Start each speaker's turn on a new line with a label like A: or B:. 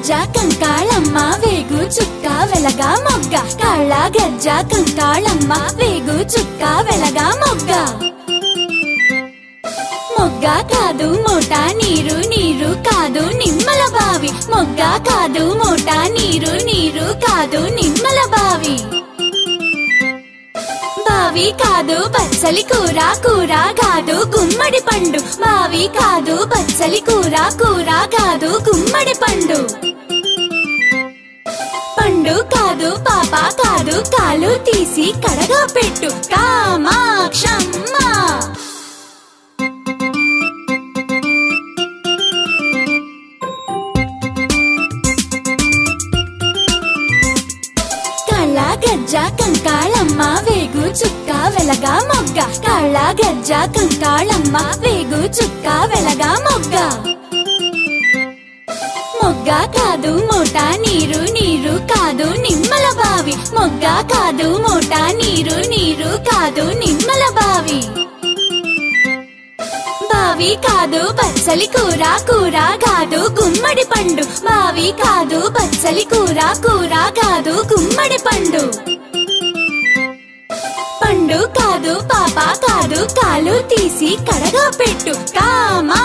A: గజ్జ కంకాళమ్మ వేగు చుక్క వెలగా మొగ్గ కాళ్ళ గజ్జ కంకాళమ్మ వేగు చుక్క వెలగా మొగ్గ మొగ్గ కాదు మోట నీరు నీరు కాదు నిమ్మల బావి మొగ్గ కాదు మోట నీరు నీరు కాదు నిమ్మల బావి బావి కాదు బచ్చలి కూర కూర కాదు గుమ్మడి పండు బావి కాదు బచ్చలి కూర కూర కాదు గుమ్మడి పండు పండు కాదు పాప కాదు కాలు తీసి కడగా పెట్టు కామాక్షమ్మ కళ్ళ గజ్జ కంకాళమ్మ వేగు చుక్క వెలగా మొగ్గ కళ్ళ గజ్జ కంకాళమ్మ వేగు చుక్క వెలగా మొగ్గ మొగ్గ కాదు మోట నీరు నీరు కాదు నిమ్మల బావి మొగ్గ కాదు మోట నీరు నీరు కాదు నిమ్మల బావి బావి కాదు బచ్చలి కూర కూర కాదు గుమ్మడి పండు బావి కాదు బచ్చలి కూర కూర కాదు గుమ్మడి పండు పండు కాదు పాప కాదు కాలు తీసి కడగా పెట్టు కామా